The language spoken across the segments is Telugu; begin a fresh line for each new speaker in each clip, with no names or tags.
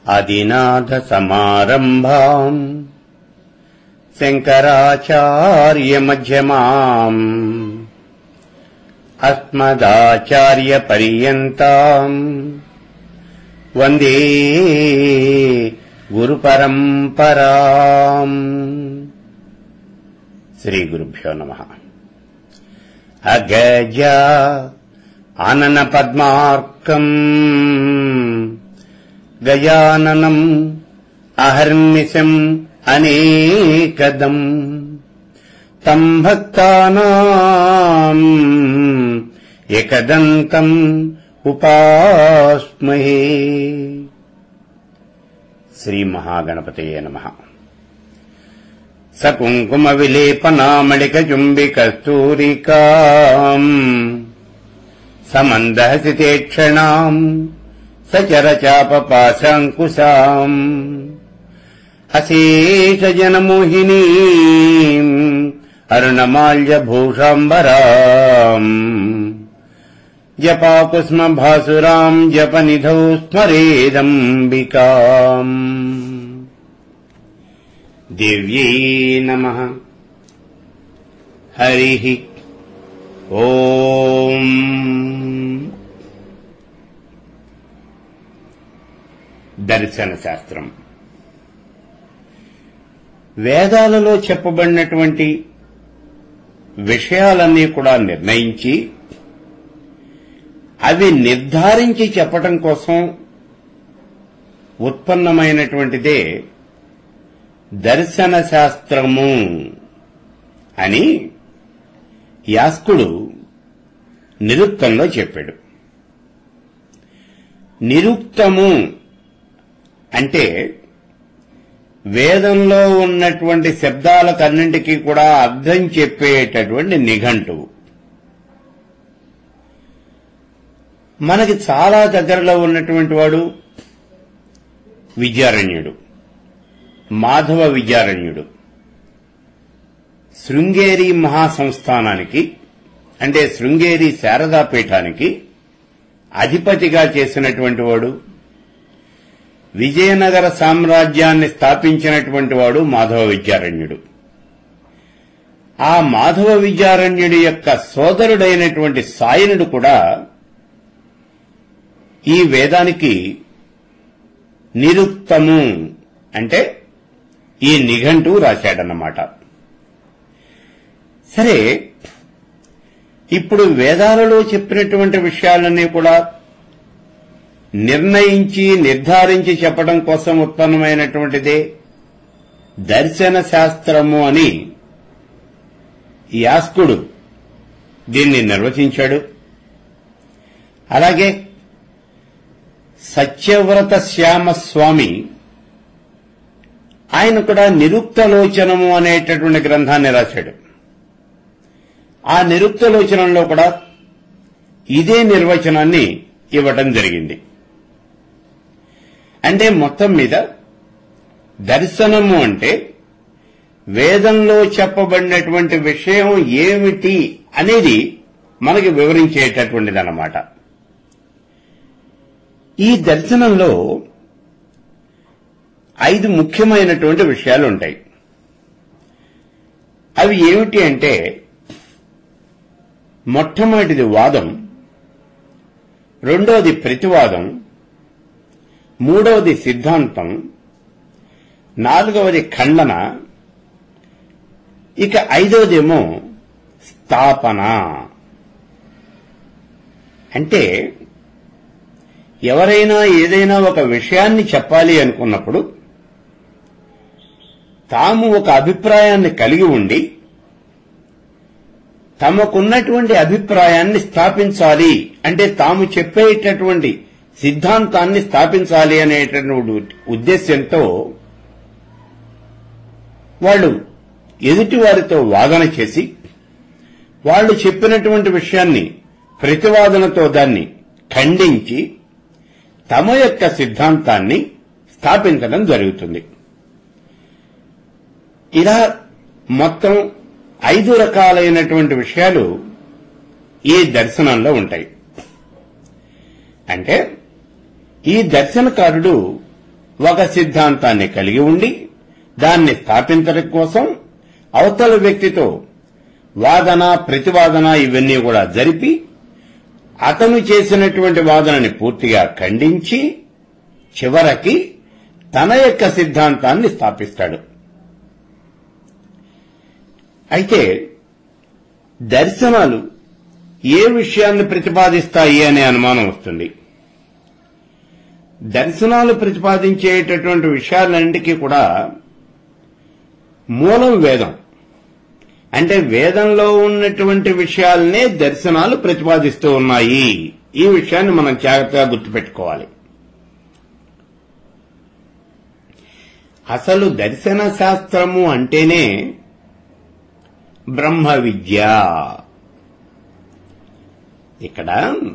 ఆదినాథసమారంభాम् శంకరాచార్యమధ్యమాम् అస్మదాచార్యపర్యంతాम् వందే గురుపరంపరాम् శ్రీగురుభ్యో నమః అగజ ఆనన పద్మార్కం గజాననం అహర్నిశం అనేకదం తం భక్తానాం ఏకదంతం ఉపాస్మహే శ్రీ మహాగణపతయే నమః సకుంకుమ విలేపనామళిక చుంబిక స్తూరికాం సమందహసితే క్షణాం సచరచాపపాశాంకుశాం అశేషజనమోహినీ అరుణమాల్యభూషాంబరాం జపాకుస్మభాసురాం జపనిధౌ స్మరేదంబికాం దివ్యై నమ హరి ఓం దర్శన శాస్త్రం వేదాలలో చెప్పబడినటువంటి విషయాలన్నీ కూడా నిర్ణయించి అవి నిర్ధారించి చెప్పటం కోసం ఉత్పన్నమైనటువంటిదే దర్శన శాస్త్రము అని యాస్కుడు నిరుక్తంలో చెప్పాడు నిరుక్తము అంటే వేదంలో ఉన్నటువంటి శబ్దాలకన్నింటికీ కూడా అర్థం చెప్పేటటువంటి నిఘంటువు మనకి చాలా దగ్గరలో ఉన్నటువంటి వాడు విద్యారణ్యుడు మాధవ విద్యారణ్యుడు శృంగేరి మహాసంస్థానానికి అంటే శృంగేరి శారదాపీఠానికి అధిపతిగా చేసినటువంటి వాడు విజయనగర సామ్రాజ్యాన్ని స్థాపించినటువంటి వాడు మాధవ విద్యారణ్యుడు ఆ మాధవ విద్యారణ్యుడి యొక్క సోదరుడైనటువంటి సాయనుడు కూడా ఈ వేదానికి నిరుక్తము అంటే ఈ నిఘంటు రాశాడన్నమాట సరే ఇప్పుడు వేదాలలో చెప్పినటువంటి విషయాలన్నీ కూడా నిర్ణయించి నిర్ధారించి చెప్పడం కోసం ఉత్పన్నమైనటువంటిదే దర్శన శాస్త్రము అని యాస్కుడు దీన్ని నిర్వచించాడు అలాగే సత్యవ్రత శ్యామస్వామి ఆయన కూడా నిరుక్తలోచనము అనేటటువంటి గ్రంథాన్ని రాశాడు ఆ నిరుక్తలోచనంలో కూడా ఇదే నిర్వచనాన్ని ఇవ్వటం జరిగింది అంటే మొత్తం మీద దర్శనము అంటే వేదంలో చెప్పబడినటువంటి విషయం ఏమిటి అనేది మనకి వివరించేటటువంటిదన్నమాట ఈ దర్శనంలో ఐదు ముఖ్యమైనటువంటి విషయాలు ఉంటాయి అవి ఏమిటి అంటే మొట్టమొదటిది వాదం రెండోది ప్రతివాదం మూడవది సిద్ధాంతం నాలుగవది ఖండన ఇక ఐదవదేమో స్థాపన అంటే ఎవరైనా ఏదైనా ఒక విషయాన్ని చెప్పాలి అనుకున్నప్పుడు తాము ఒక అభిప్రాయాన్ని కలిగి ఉండి తమకున్నటువంటి అభిప్రాయాన్ని స్థాపించాలి అంటే తాము చెప్పేటటువంటి సిద్ధాంతాన్ని స్థాపించాలి అనేటటువంటి ఉద్దేశ్యంతో వాళ్ళు ఎదుటి వారితో వాదన చేసి వాళ్ళు చెప్పినటువంటి విషయాన్ని ప్రతివాదనతో దాన్ని ఖండించి తమ యొక్క సిద్ధాంతాన్ని స్థాపించడం జరుగుతుంది ఇలా మొత్తం ఐదు రకాలైనటువంటి విషయాలు ఈ దర్శనంలో ఉంటాయి అంటే ఈ దర్శనకారుడు ఒక సిద్ధాంతాన్ని కలిగి ఉండి దాన్ని స్థాపించడం కోసం అవతల వ్యక్తితో వాదన ప్రతివాదన ఇవన్నీ కూడా జరిపి అతను చేసినటువంటి వాదనని పూర్తిగా ఖండించి చివరికి తన యొక్క సిద్ధాంతాన్ని స్థాపిస్తాడు అయితే దర్శనాలు ఏ విషయాన్ని ప్రతిపాదిస్తాయి అనే అనుమానం వస్తుంది దర్శనాలు ప్రతిపాదించేటటువంటి విషయాలన్నిటికీ కూడా మూలం వేదం అంటే వేదంలో ఉన్నటువంటి విషయాలనే దర్శనాలు ప్రతిపాదిస్తూ ఉన్నాయి ఈ విషయాన్ని మనం జాగ్రత్తగా గుర్తుపెట్టుకోవాలి అసలు దర్శన శాస్త్రము అంటేనే బ్రహ్మ విద్య ఇక్కడ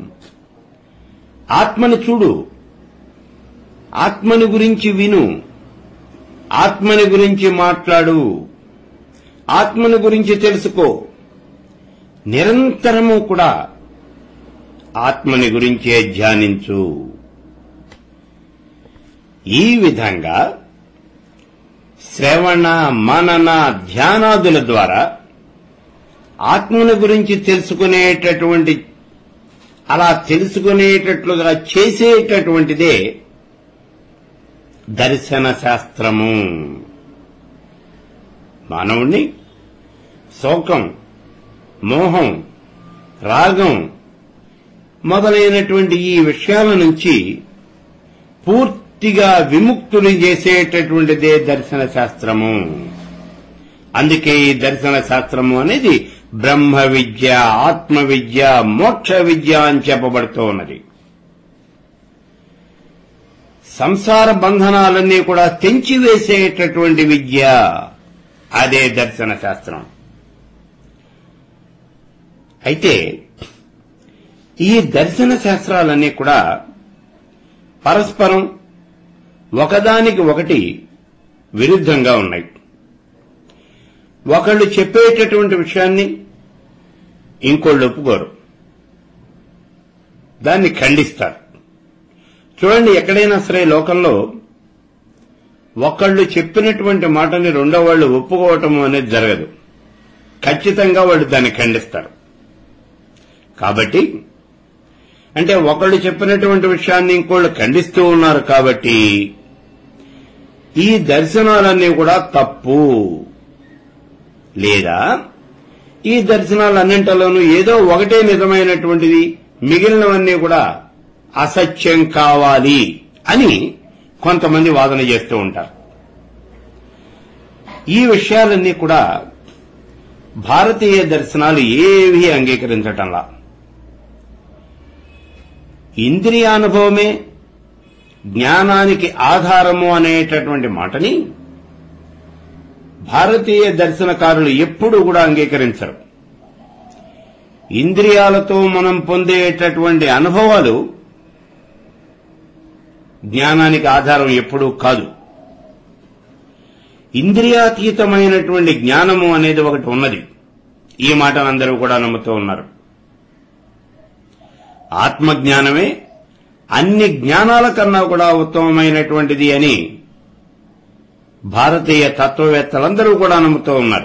ఆత్మని చూడు ఆత్మని గురించి విను ఆత్మని గురించి మాట్లాడు ఆత్మని గురించి తెలుసుకో నిరంతరము కూడా ఆత్మని గురించే ధ్యానించు ఈ విధంగా శ్రవణ మనన ధ్యానాదుల ద్వారా ఆత్మని గురించి తెలుసుకునేటటువంటి అలా తెలుసుకునేటట్లుగా చేసేటటువంటిదే దర్శన శాస్త్రము మానవుణ్ణి శోకం మోహం రాగం మొదలైనటువంటి ఈ విషయాల నుంచి పూర్తిగా విముక్తులు చేసేటటువంటిదే దర్శన శాస్త్రము అందుకే ఈ దర్శన శాస్త్రము అనేది బ్రహ్మ విద్య ఆత్మ విద్య మోక్ష విద్య అని చెప్పబడుతూ ఉన్నది సంసార బంధనాలన్నీ కూడా తెంచివేసేటటువంటి విద్య అదే దర్శన శాస్త్రం అయితే ఈ దర్శన శాస్త్రాలన్నీ కూడా పరస్పరం ఒకదానికి ఒకటి విరుద్ధంగా ఉన్నాయి ఒకళ్ళు చెప్పేటటువంటి విషయాన్ని ఇంకోళ్ళు ఒప్పుకోరు దాన్ని ఖండిస్తారు చూడండి ఎక్కడైనా సరే లోకంలో ఒకళ్ళు చెప్పినటువంటి మాటని రెండో వాళ్ళు ఒప్పుకోవటం అనేది జరగదు ఖచ్చితంగా వాళ్ళు దాన్ని ఖండిస్తారు కాబట్టి అంటే ఒకళ్ళు చెప్పినటువంటి విషయాన్ని ఇంకోళ్ళు ఖండిస్తూ ఉన్నారు కాబట్టి ఈ దర్శనాలన్నీ కూడా తప్పు లేదా ఈ దర్శనాలన్నింటిలోనూ ఏదో ఒకటే నిజమైనటువంటిది మిగిలినవన్నీ కూడా అసత్యం కావాలి అని కొంతమంది వాదన చేస్తూ ఉంటారు ఈ విషయాలన్నీ కూడా భారతీయ దర్శనాలు ఏవీ అంగీకరించటంలా ఇంద్రియానుభవమే జ్ఞానానికి ఆధారము అనేటటువంటి మాటని భారతీయ దర్శనకారులు ఎప్పుడూ కూడా అంగీకరించరు ఇంద్రియాలతో మనం పొందేటటువంటి అనుభవాలు జ్ఞానానికి ఆధారం ఎప్పుడూ కాదు ఇంద్రియాతీతమైనటువంటి జ్ఞానము అనేది ఒకటి ఉన్నది ఈ మాటను అందరూ కూడా నమ్ముతూ ఉన్నారు ఆత్మజ్ఞానమే అన్ని జ్ఞానాల కన్నా కూడా ఉత్తమమైనటువంటిది అని భారతీయ తత్వవేత్తలందరూ కూడా నమ్ముతూ ఉన్నారు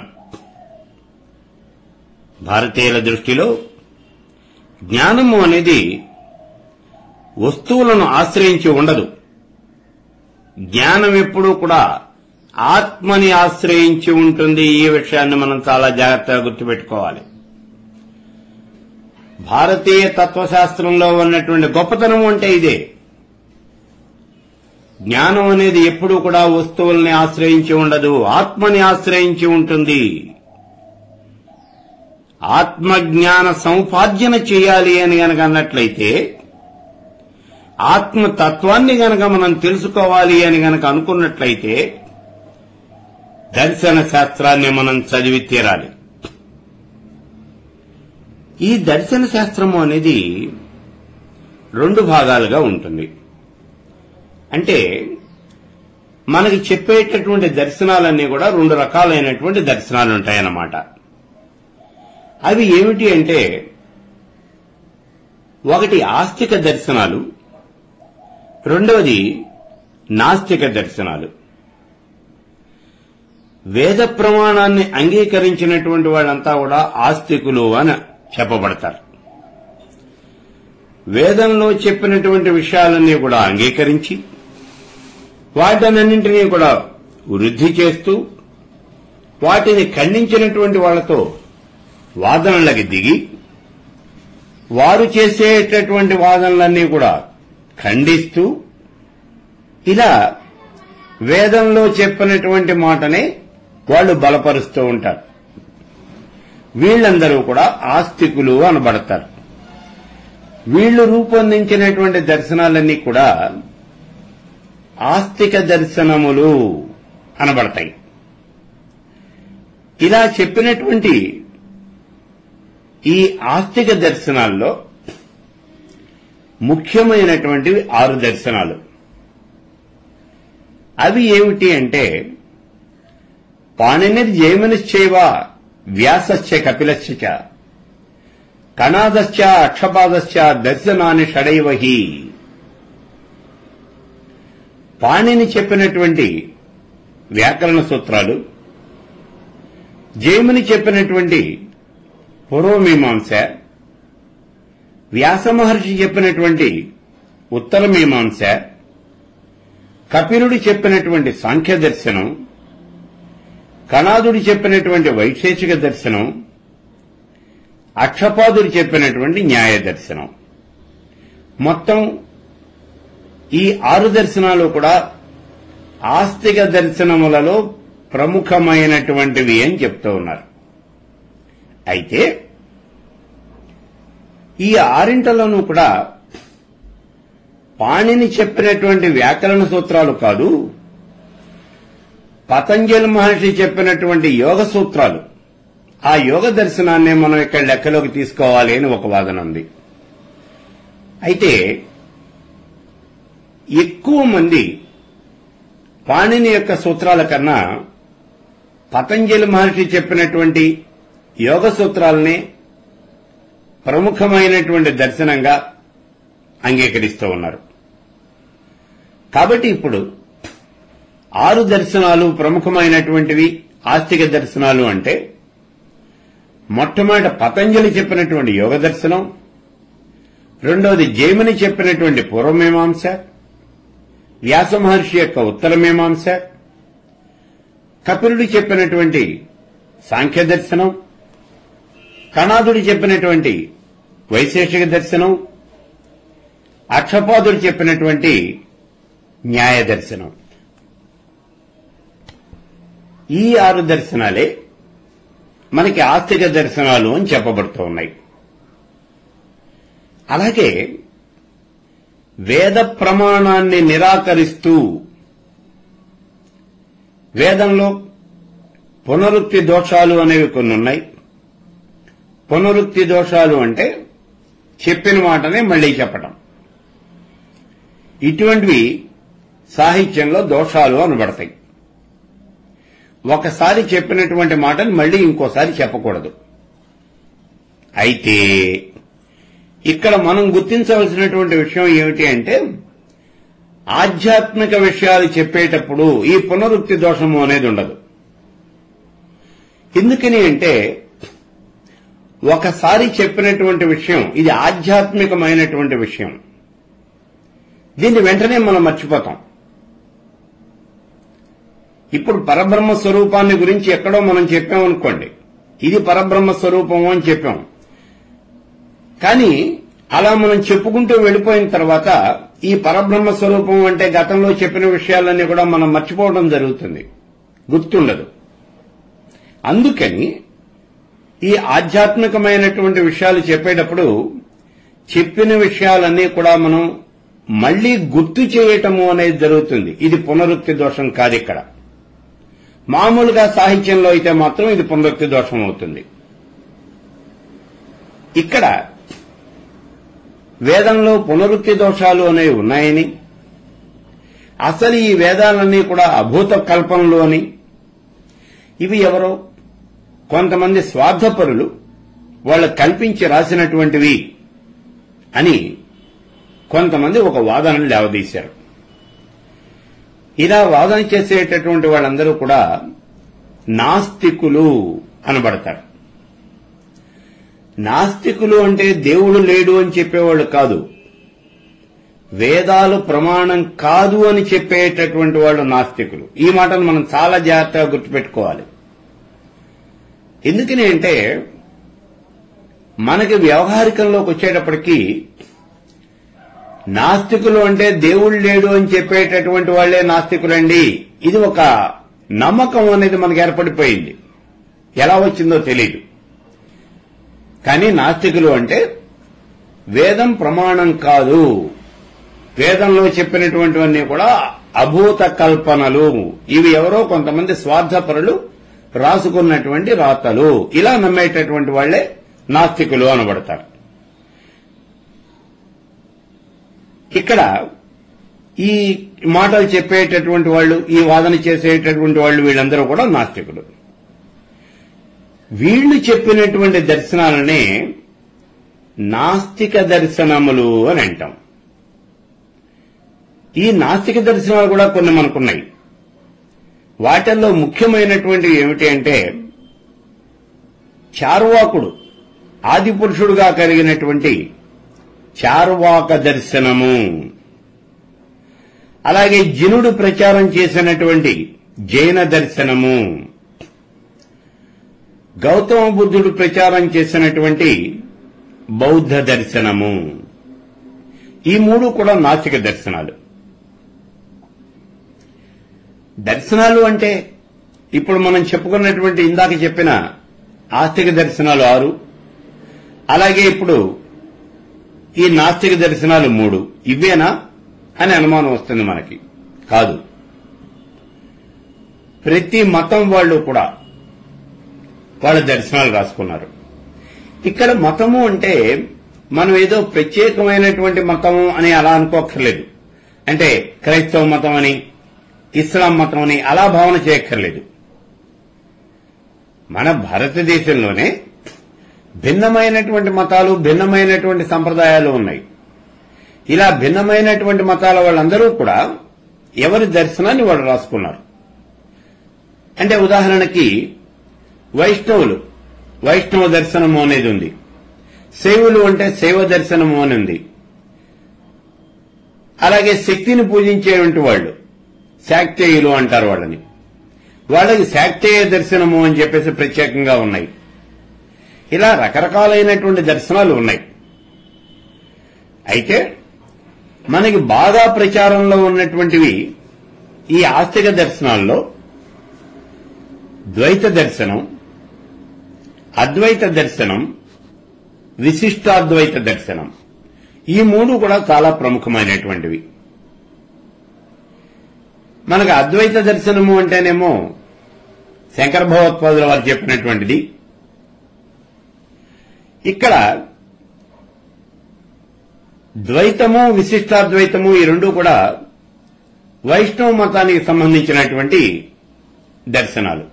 భారతీయుల దృష్టిలో జ్ఞానము అనేది వస్తువులను ఆశ్రయించి ఉండదు జ్ఞానం ఎప్పుడూ కూడా ఆత్మని ఆశ్రయించి ఉంటుంది ఈ విషయాన్ని మనం చాలా జాగ్రత్తగా గుర్తుపెట్టుకోవాలి భారతీయ తత్వశాస్త్రంలో ఉన్నటువంటి గొప్పతనం అంటే ఇదే జ్ఞానం అనేది ఎప్పుడూ కూడా వస్తువుల్ని ఆశ్రయించి ఉండదు ఆత్మని ఆశ్రయించి ఉంటుంది ఆత్మజ్ఞాన సముపార్జన చేయాలి అని గనక అన్నట్లయితే ఆత్మతత్వాన్ని గనక మనం తెలుసుకోవాలి అని గనక అనుకున్నట్లయితే దర్శన శాస్త్రాన్ని మనం చదివి తీరాలి ఈ దర్శన శాస్త్రము అనేది రెండు భాగాలుగా ఉంటుంది అంటే మనకి చెప్పేటటువంటి దర్శనాలన్నీ కూడా రెండు రకాలైనటువంటి దర్శనాలు ఉంటాయన్నమాట అవి ఏమిటి అంటే ఒకటి ఆస్తిక దర్శనాలు రెండవది నాస్తిక దర్శనాలు వేద ప్రమాణాన్ని అంగీకరించినటువంటి వాళ్ళంతా కూడా ఆస్తికులు అని చెప్పబడతారు వేదంలో చెప్పినటువంటి విషయాలన్నీ కూడా అంగీకరించి వాటన్నింటినీ కూడా వృద్ధి చేస్తూ వాటిని ఖండించినటువంటి వాళ్లతో వాదనలకి దిగి వారు చేసేటటువంటి వాదనలన్నీ కూడా ఖండిస్తూ ఇలా వేదంలో చెప్పినటువంటి మాటనే వాళ్ళు బలపరుస్తూ ఉంటారు వీళ్ళందరూ కూడా ఆస్తికులు అనబడతారు వీళ్ళు రూపొందించినటువంటి దర్శనాలన్నీ కూడా ఆస్తిక దర్శనములు అనబడతాయి ఇలా చెప్పినటువంటి ఈ ఆస్తిక దర్శనాల్లో ముఖ్యమైనటువంటివి ఆరు దర్శనాలు అవి ఏమిటి అంటే పాణినిర్జయమనిశ్చైవ వ్యాసశ్చ కపిలశ్చ చ కణాదశ్చ అక్షపాదశ్చ దర్శనాన్ని షడైవహి పాణిని చెప్పినటువంటి వ్యాకరణ సూత్రాలు జైముని చెప్పినటువంటి పూర్వమీమాంస వ్యాస మహర్షి చెప్పినటువంటి ఉత్తర మీమాంస కపిలుడు చెప్పినటువంటి సాంఖ్య దర్శనం కణాదుడు చెప్పినటువంటి వైశేషిక దర్శనం అక్షపాదుడు చెప్పినటువంటి న్యాయ దర్శనం మొత్తం ఈ ఆరు దర్శనాలు కూడా ఆస్తిక దర్శనములలో ప్రముఖమైనటువంటివి అని చెప్తూ ఉన్నారు అయితే ఈ ఆరింటలోనూ కూడా పాణిని చెప్పినటువంటి వ్యాకరణ సూత్రాలు కాదు పతంజలి మహర్షి చెప్పినటువంటి యోగ సూత్రాలు ఆ యోగ దర్శనాన్నే మనం ఇక్కడ లెక్కలోకి తీసుకోవాలి అని ఒక వాదన ఉంది అయితే ఎక్కువ మంది పాణిని యొక్క సూత్రాల కన్నా పతంజలి మహర్షి చెప్పినటువంటి యోగ సూత్రాలని ప్రముఖమైనటువంటి దర్శనంగా అంగీకరిస్తూ ఉన్నారు కాబట్టి ఇప్పుడు ఆరు దర్శనాలు ప్రముఖమైనటువంటివి ఆస్తిక దర్శనాలు అంటే మొట్టమొదట పతంజలి చెప్పినటువంటి యోగ దర్శనం రెండోది జైమిని చెప్పినటువంటి పూర్వమీమాంస వ్యాస మహర్షి యొక్క ఉత్తర మీమాంస కపిలుడు చెప్పినటువంటి సాంఖ్య దర్శనం కణాదుడు చెప్పినటువంటి వైశేషిక దర్శనం అక్షపాదుడు చెప్పినటువంటి న్యాయ దర్శనం ఈ ఆరు దర్శనాలే మనకి ఆస్తిక దర్శనాలు అని చెప్పబడుతూ ఉన్నాయి అలాగే వేద ప్రమాణాన్ని నిరాకరిస్తూ వేదంలో పునరుక్తి దోషాలు అనేవి కొన్ని ఉన్నాయి పునరుక్తి దోషాలు అంటే చెప్పిన మాటనే మళ్లీ చెప్పటం ఇటువంటివి సాహిత్యంలో దోషాలు అనబడతాయి ఒకసారి చెప్పినటువంటి మాటను మళ్లీ ఇంకోసారి చెప్పకూడదు అయితే ఇక్కడ మనం గుర్తించవలసినటువంటి విషయం ఏమిటి అంటే ఆధ్యాత్మిక విషయాలు చెప్పేటప్పుడు ఈ పునరుక్తి దోషము అనేది ఉండదు ఎందుకని అంటే ఒకసారి చెప్పినటువంటి విషయం ఇది ఆధ్యాత్మికమైనటువంటి విషయం దీన్ని వెంటనే మనం మర్చిపోతాం ఇప్పుడు పరబ్రహ్మ స్వరూపాన్ని గురించి ఎక్కడో మనం చెప్పామనుకోండి ఇది పరబ్రహ్మ స్వరూపము అని చెప్పాం కానీ అలా మనం చెప్పుకుంటూ వెళ్ళిపోయిన తర్వాత ఈ పరబ్రహ్మ స్వరూపం అంటే గతంలో చెప్పిన విషయాలన్నీ కూడా మనం మర్చిపోవడం జరుగుతుంది గుర్తుండదు అందుకని ఈ ఆధ్యాత్మికమైనటువంటి విషయాలు చెప్పేటప్పుడు చెప్పిన విషయాలన్నీ కూడా మనం మళ్లీ గుర్తు చేయటము అనేది జరుగుతుంది ఇది పునరుక్తి దోషం కాదు ఇక్కడ మామూలుగా సాహిత్యంలో అయితే మాత్రం ఇది పునరుక్తి దోషం అవుతుంది ఇక్కడ వేదంలో పునరుక్తి దోషాలు అనేవి ఉన్నాయని అసలు ఈ వేదాలన్నీ కూడా అభూత కల్పనలు అని ఇవి ఎవరో కొంతమంది స్వార్థపరులు వాళ్ళు కల్పించి రాసినటువంటివి అని కొంతమంది ఒక వాదనను లేవదీశారు ఇలా వాదన చేసేటటువంటి వాళ్ళందరూ కూడా నాస్తికులు అనబడతారు నాస్తికులు అంటే దేవుడు లేడు అని చెప్పేవాళ్ళు కాదు వేదాలు ప్రమాణం కాదు అని చెప్పేటటువంటి వాళ్ళు నాస్తికులు ఈ మాటను మనం చాలా జాగ్రత్తగా గుర్తుపెట్టుకోవాలి ఎందుకని అంటే మనకి వ్యవహారికంలోకి వచ్చేటప్పటికీ నాస్తికులు అంటే దేవుడు లేడు అని చెప్పేటటువంటి వాళ్లే నాస్తికులండి ఇది ఒక నమ్మకం అనేది మనకు ఏర్పడిపోయింది ఎలా వచ్చిందో తెలియదు కానీ నాస్తికులు అంటే వేదం ప్రమాణం కాదు వేదంలో చెప్పినటువంటివన్నీ కూడా అభూత కల్పనలు ఇవి ఎవరో కొంతమంది స్వార్థపరులు రాసుకున్నటువంటి రాతలు ఇలా నమ్మేటటువంటి వాళ్లే నాస్తికులు అనబడతారు ఇక్కడ ఈ మాటలు చెప్పేటటువంటి వాళ్ళు ఈ వాదన చేసేటటువంటి వాళ్ళు వీళ్ళందరూ కూడా నాస్తికులు వీళ్లు చెప్పినటువంటి దర్శనాలనే నాస్తిక దర్శనములు అని అంటాం ఈ నాస్తిక దర్శనాలు కూడా కొన్ని మనకున్నాయి వాటిల్లో ముఖ్యమైనటువంటివి ఏమిటి అంటే చార్వాకుడు ఆదిపురుషుడుగా కలిగినటువంటి చార్వాక దర్శనము అలాగే జినుడు ప్రచారం చేసినటువంటి జైన దర్శనము గౌతమ బుద్ధుడు ప్రచారం చేసినటువంటి బౌద్ధ దర్శనము ఈ మూడు కూడా నాస్తిక దర్శనాలు దర్శనాలు అంటే ఇప్పుడు మనం చెప్పుకున్నటువంటి ఇందాక చెప్పిన ఆస్తిక దర్శనాలు ఆరు అలాగే ఇప్పుడు ఈ నాస్తిక దర్శనాలు మూడు ఇవేనా అని అనుమానం వస్తుంది మనకి కాదు ప్రతి మతం వాళ్ళు కూడా వాళ్ళ దర్శనాలు రాసుకున్నారు ఇక్కడ మతము అంటే మనం ఏదో ప్రత్యేకమైనటువంటి మతం అని అలా అనుకోక్కర్లేదు అంటే క్రైస్తవ మతం అని ఇస్లాం మతం అని అలా భావన చేయక్కర్లేదు మన భారతదేశంలోనే భిన్నమైనటువంటి మతాలు భిన్నమైనటువంటి సంప్రదాయాలు ఉన్నాయి ఇలా భిన్నమైనటువంటి మతాల వాళ్ళందరూ కూడా ఎవరి దర్శనాన్ని వాళ్ళు రాసుకున్నారు అంటే ఉదాహరణకి వైష్ణవులు వైష్ణవ దర్శనము అనేది ఉంది శైవులు అంటే శైవ దర్శనము అని ఉంది అలాగే శక్తిని పూజించేటువంటి వాళ్ళు శాక్తేయులు అంటారు వాళ్ళని వాళ్ళకి శాక్తేయ దర్శనము అని చెప్పేసి ప్రత్యేకంగా ఉన్నాయి ఇలా రకరకాలైనటువంటి దర్శనాలు ఉన్నాయి అయితే మనకి బాగా ప్రచారంలో ఉన్నటువంటివి ఈ ఆస్తిక దర్శనాల్లో ద్వైత దర్శనం అద్వైత దర్శనం విశిష్టాద్వైత దర్శనం ఈ మూడు కూడా చాలా ప్రముఖమైనటువంటివి మనకు అద్వైత దర్శనము అంటేనేమో శంకర భగవత్పాదుల వారు చెప్పినటువంటిది ఇక్కడ ద్వైతము విశిష్టాద్వైతము ఈ రెండు కూడా వైష్ణవ మతానికి సంబంధించినటువంటి దర్శనాలు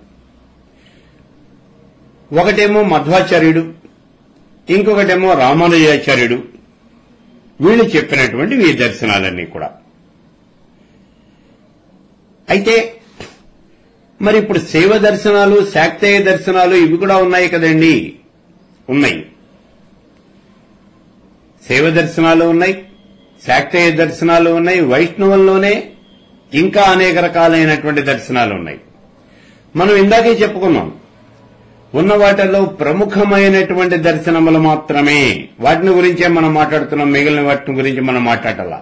ఒకటేమో మధ్వాచార్యుడు ఇంకొకటేమో రామానుజాచార్యుడు వీళ్ళు చెప్పినటువంటి ఈ దర్శనాలన్నీ కూడా అయితే మరి ఇప్పుడు శైవ దర్శనాలు శాక్తేయ దర్శనాలు ఇవి కూడా ఉన్నాయి కదండి ఉన్నాయి శైవ దర్శనాలు ఉన్నాయి శాక్తేయ దర్శనాలు ఉన్నాయి వైష్ణవంలోనే ఇంకా అనేక రకాలైనటువంటి దర్శనాలు ఉన్నాయి మనం ఇందాకే చెప్పుకున్నాం ఉన్న వాటిల్లో ప్రముఖమైనటువంటి దర్శనములు మాత్రమే వాటిని గురించే మనం మాట్లాడుతున్నాం మిగిలిన వాటిని గురించి మనం మాట్లాడాల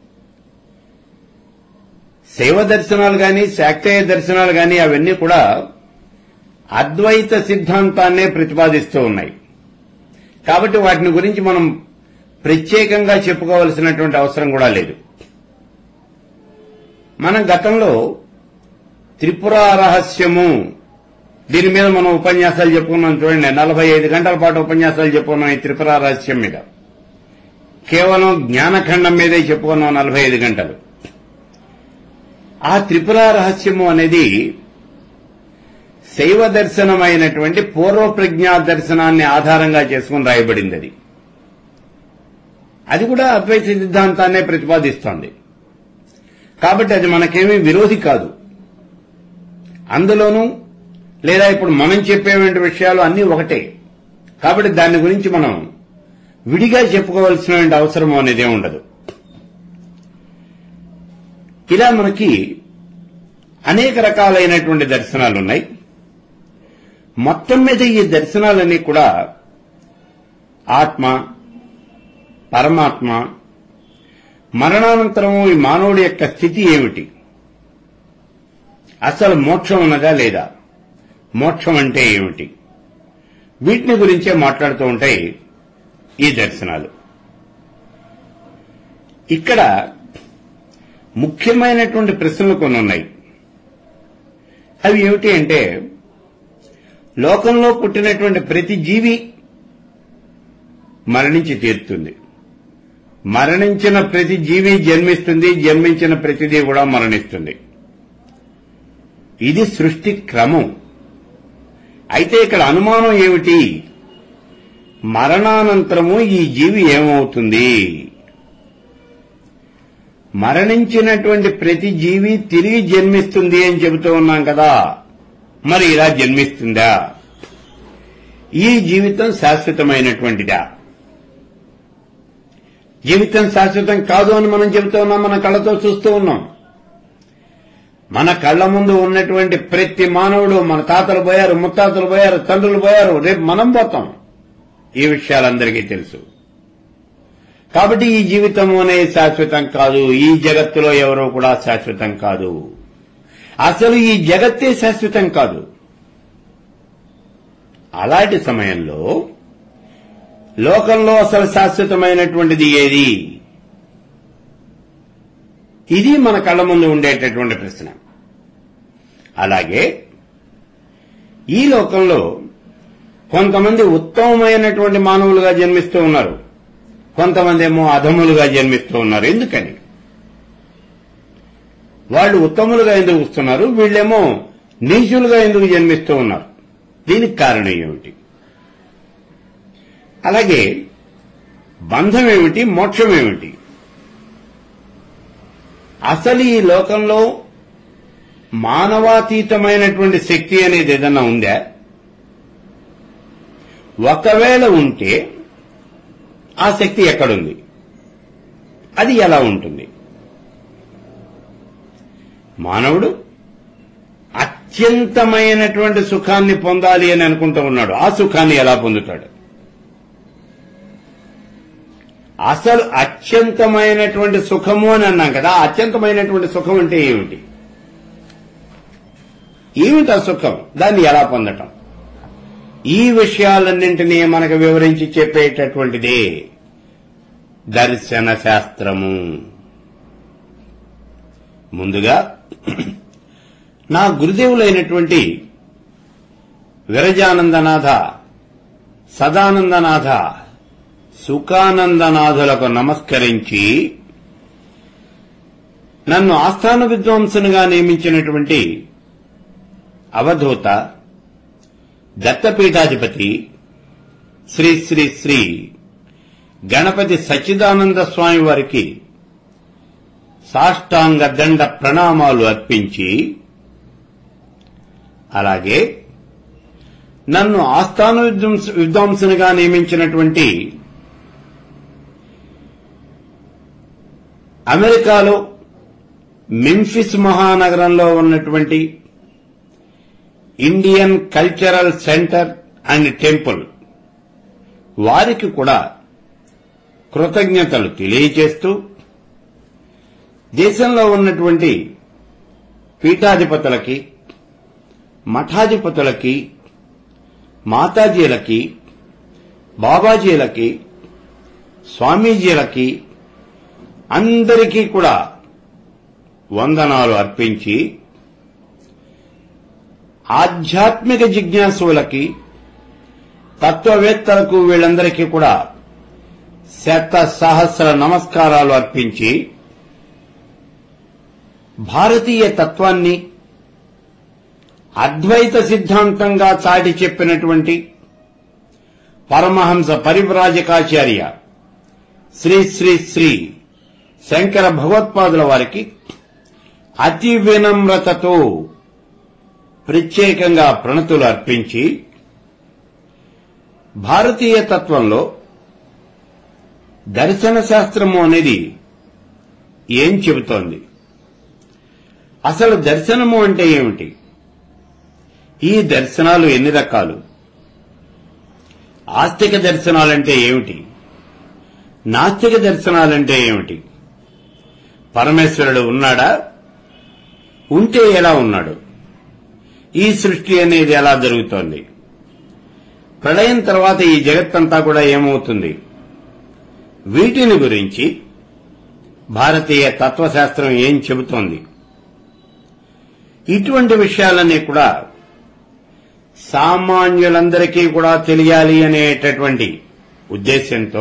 శైవ దర్శనాలు గాని శాక్తేయ దర్శనాలు గాని అవన్నీ కూడా అద్వైత సిద్ధాంతాన్నే ప్రతిపాదిస్తూ ఉన్నాయి కాబట్టి వాటిని గురించి మనం ప్రత్యేకంగా చెప్పుకోవలసినటువంటి అవసరం కూడా లేదు మనం గతంలో త్రిపుర రహస్యము దీని మీద మనం ఉపన్యాసాలు చెప్పుకున్నాం చూడండి నలభై ఐదు గంటల పాటు ఉపన్యాసాలు చెప్పుకున్నాం ఈ త్రిపుర రహస్యం మీద కేవలం జ్ఞానఖండం మీదే చెప్పుకున్నాం నలభై ఐదు గంటలు ఆ త్రిపుర రహస్యము అనేది శైవ దర్శనమైనటువంటి పూర్వ ప్రజ్ఞా దర్శనాన్ని ఆధారంగా చేసుకుని రాయబడింది అది అది కూడా అద్వైత సిద్ధాంతాన్నే ప్రతిపాదిస్తోంది కాబట్టి అది మనకేమీ విరోధి కాదు అందులోనూ లేదా ఇప్పుడు మనం చెప్పేటువంటి విషయాలు అన్నీ ఒకటే కాబట్టి దాని గురించి మనం విడిగా చెప్పుకోవాల్సిన అవసరం అనేది ఉండదు ఇలా మనకి అనేక రకాలైనటువంటి దర్శనాలు ఉన్నాయి మొత్తం మీద ఈ దర్శనాలన్నీ కూడా ఆత్మ పరమాత్మ మరణానంతరము ఈ మానవుడి యొక్క స్థితి ఏమిటి అసలు మోక్షం ఉన్నదా లేదా మోక్షం అంటే ఏమిటి వీటిని గురించే మాట్లాడుతూ ఉంటాయి ఈ దర్శనాలు ఇక్కడ ముఖ్యమైనటువంటి ప్రశ్నలు కొన్ని ఉన్నాయి అవి ఏమిటి అంటే లోకంలో పుట్టినటువంటి ప్రతి జీవి మరణించి తీరుతుంది మరణించిన ప్రతి జీవి జన్మిస్తుంది జన్మించిన ప్రతిదీ కూడా మరణిస్తుంది ఇది సృష్టి క్రమం అయితే ఇక్కడ అనుమానం ఏమిటి మరణానంతరము ఈ జీవి ఏమవుతుంది మరణించినటువంటి ప్రతి జీవి తిరిగి జన్మిస్తుంది అని చెబుతూ ఉన్నాం కదా మరి ఇలా జన్మిస్తుందా ఈ జీవితం శాశ్వతమైనటువంటిదా జీవితం శాశ్వతం కాదు అని మనం చెబుతూ ఉన్నాం మన కళ్ళతో చూస్తూ ఉన్నాం మన కళ్ళ ముందు ఉన్నటువంటి ప్రతి మానవుడు మన తాతలు పోయారు ముత్తాతలు పోయారు తండ్రులు పోయారు రేపు మనం పోతాం ఈ విషయాలందరికీ తెలుసు కాబట్టి ఈ జీవితం అనేది శాశ్వతం కాదు ఈ జగత్తులో ఎవరో కూడా శాశ్వతం కాదు అసలు ఈ జగత్తే శాశ్వతం కాదు అలాంటి సమయంలో లోకంలో అసలు శాశ్వతమైనటువంటిది ఏది ఇది మన కళ్ళ ముందు ఉండేటటువంటి ప్రశ్న అలాగే ఈ లోకంలో కొంతమంది ఉత్తమమైనటువంటి మానవులుగా జన్మిస్తూ ఉన్నారు కొంతమంది ఏమో అధములుగా జన్మిస్తూ ఉన్నారు ఎందుకని వాళ్ళు ఉత్తములుగా ఎందుకు వస్తున్నారు వీళ్ళేమో నీచులుగా ఎందుకు జన్మిస్తూ ఉన్నారు దీనికి కారణం ఏమిటి అలాగే బంధం ఏమిటి మోక్షం ఏమిటి అసలు ఈ లోకంలో మానవాతీతమైనటువంటి శక్తి అనేది ఏదన్నా ఉందా ఒకవేళ ఉంటే ఆ శక్తి ఎక్కడుంది అది ఎలా ఉంటుంది మానవుడు అత్యంతమైనటువంటి సుఖాన్ని పొందాలి అని అనుకుంటూ ఉన్నాడు ఆ సుఖాన్ని ఎలా పొందుతాడు అసలు అత్యంతమైనటువంటి సుఖము అని అన్నాం కదా ఆ అత్యంతమైనటువంటి సుఖం అంటే ఏమిటి ఏమిటి ఆ సుఖం దాన్ని ఎలా పొందటం ఈ విషయాలన్నింటినీ మనకు వివరించి చెప్పేటటువంటిదే దర్శన శాస్త్రము ముందుగా నా గురుదేవులైనటువంటి విరజానందనాథ సదానందనాథ సుఖానందనాథులకు నమస్కరించి నన్ను ఆస్థాన విద్వాంసునిగా నియమించినటువంటి అవధూత దత్తపీఠాధిపతి శ్రీ శ్రీ శ్రీ గణపతి సచ్చిదానంద స్వామి వారికి సాష్టాంగ దండ ప్రణామాలు అర్పించి అలాగే నన్ను ఆస్థాన విద్వాంస విద్వాంసునిగా నియమించినటువంటి అమెరికాలో మెంఫిస్ మహానగరంలో ఉన్నటువంటి Indian cultural centre and temple వారికి కూడా కృతజ్ఞతలు తెలియజేస్తూ దేశంలో ఉన్నటువంటి పీఠాధిపతులకి మఠాధిపతులకి మాతాజీలకి బాబాజీలకి స్వామీజీలకి అందరికీ కూడా వందనాలు అర్పించి ఆధ్యాత్మిక జిజ్ఞాసులకి తత్వవేత్తలకు వీళ్ళందరికీ కూడా శత సహస్ర నమస్కారాలు అర్పించి భారతీయ తత్వాన్ని అద్వైత సిద్ధాంతంగా చాటి చెప్పినటువంటి పరమహంస పరివ్రాజకాచార్య శ్రీ శ్రీ శ్రీ శంకర భగవత్పాదుల వారికి అతి వినమ్రతతో ప్రత్యేకంగా ప్రణతులు అర్పించి భారతీయ తత్వంలో దర్శన శాస్త్రము అనేది ఏం చెబుతోంది అసలు దర్శనము అంటే ఏమిటి ఈ దర్శనాలు ఎన్ని రకాలు ఆస్తిక దర్శనాలంటే ఏమిటి నాస్తిక దర్శనాలంటే ఏమిటి పరమేశ్వరుడు ఉన్నాడా ఉంటే ఎలా ఉన్నాడు ఈ సృష్టి అనేది ఎలా జరుగుతోంది ప్రళయం తర్వాత ఈ జగత్తంతా కూడా ఏమవుతుంది వీటిని గురించి భారతీయ తత్వశాస్త్రం ఏం చెబుతోంది ఇటువంటి విషయాలన్నీ కూడా సామాన్యులందరికీ కూడా తెలియాలి అనేటటువంటి ఉద్దేశ్యంతో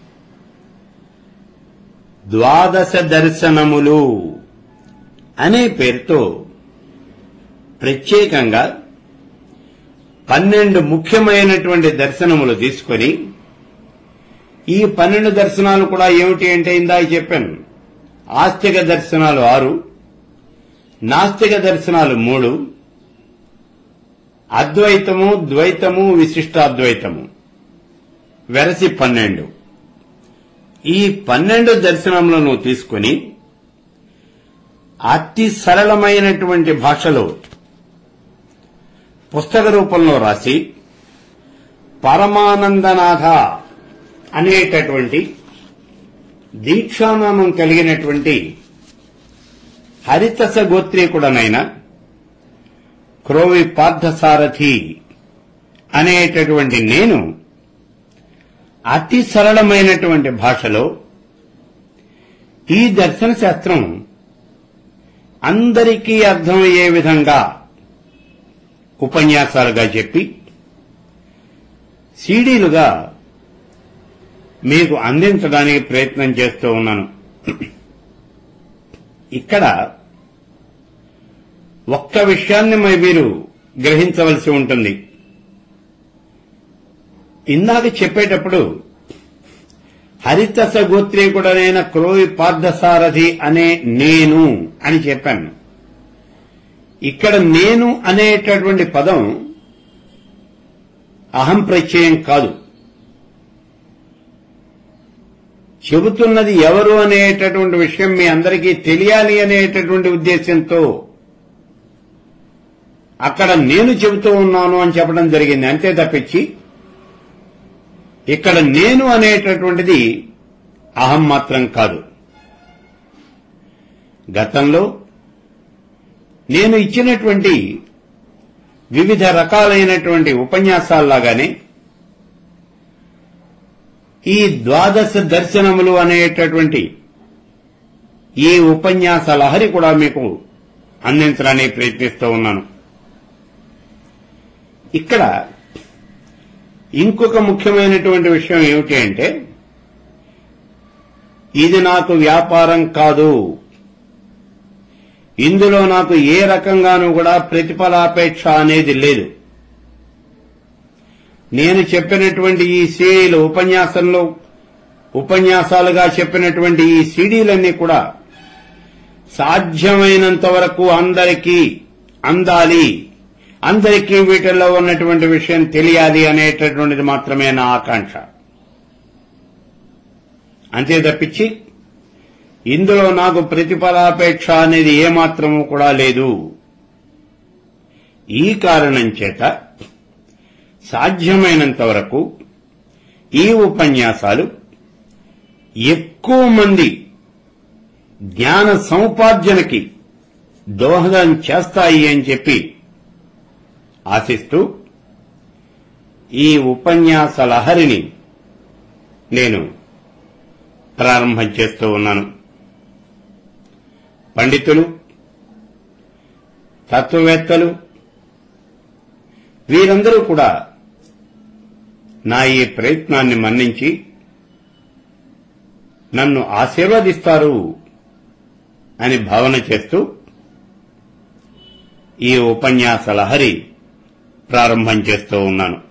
ద్వాదశ దర్శనములు అనే పేరుతో ప్రత్యేకంగా పన్నెండు ముఖ్యమైనటువంటి దర్శనములు తీసుకొని ఈ పన్నెండు దర్శనాలు కూడా ఏమిటి అంటే ఇందాక చెప్పాను ఆస్తిక దర్శనాలు ఆరు నాస్తిక దర్శనాలు మూడు అద్వైతము ద్వైతము విశిష్టాద్వైతము వెరసి పన్నెండు ఈ పన్నెండు దర్శనములను తీసుకుని అతి సరళమైనటువంటి భాషలో పుస్తక రూపంలో రాసి పరమానందనాథ అనేటటువంటి దీక్షానామం కలిగినటువంటి హరితస గోత్రీకుడనైన క్రోవి పార్థసారథి అనేటటువంటి నేను అతి సరళమైనటువంటి భాషలో ఈ దర్శన శాస్త్రం అందరికీ అర్థమయ్యే విధంగా ఉపన్యాసాలుగా చెప్పి సీడీలుగా మీకు అందించడానికి ప్రయత్నం చేస్తూ ఉన్నాను ఇక్కడ ఒక్క విషయాన్ని మరి మీరు గ్రహించవలసి ఉంటుంది ఇందాక చెప్పేటప్పుడు హరితస గోత్రీకుడనైన క్రోవి పార్థసారథి అనే నేను అని చెప్పాను ఇక్కడ నేను అనేటటువంటి పదం అహం ప్రత్యయం కాదు చెబుతున్నది ఎవరు అనేటటువంటి విషయం మీ అందరికీ తెలియాలి అనేటటువంటి ఉద్దేశంతో అక్కడ నేను చెబుతూ ఉన్నాను అని చెప్పడం జరిగింది అంతే తప్పించి ఇక్కడ నేను అనేటటువంటిది అహం మాత్రం కాదు గతంలో నేను ఇచ్చినటువంటి వివిధ రకాలైనటువంటి ఉపన్యాసాల్లాగానే ఈ ద్వాదశ దర్శనములు అనేటటువంటి ఈ ఉపన్యాస లహరి కూడా మీకు అందించడానికి ప్రయత్నిస్తూ ఉన్నాను ఇక్కడ ఇంకొక ముఖ్యమైనటువంటి విషయం ఏమిటి అంటే ఇది నాకు వ్యాపారం కాదు ఇందులో నాకు ఏ రకంగానూ కూడా ప్రతిఫలాపేక్ష అనేది లేదు నేను చెప్పినటువంటి ఈ సీడీలు ఉపన్యాసంలో ఉపన్యాసాలుగా చెప్పినటువంటి ఈ సీడీలన్నీ కూడా సాధ్యమైనంత వరకు అందరికీ అందాలి అందరికీ వీటిల్లో ఉన్నటువంటి విషయం తెలియాలి అనేటటువంటిది మాత్రమే నా ఆకాంక్ష అంతే తప్పించి ఇందులో నాకు ప్రతిఫలాపేక్ష అనేది ఏమాత్రము కూడా లేదు ఈ కారణం చేత సాధ్యమైనంత వరకు ఈ ఉపన్యాసాలు ఎక్కువ మంది జ్ఞాన సముపార్జనకి దోహదం చేస్తాయి అని చెప్పి ఆశిస్తూ ఈ ఉపన్యాస లహరిని నేను ప్రారంభం చేస్తూ ఉన్నాను పండితులు తత్వవేత్తలు వీరందరూ కూడా నా ఈ ప్రయత్నాన్ని మన్నించి నన్ను ఆశీర్వదిస్తారు అని భావన చేస్తూ ఈ ఉపన్యాస లహరి ప్రారంభం చేస్తూ ఉన్నాను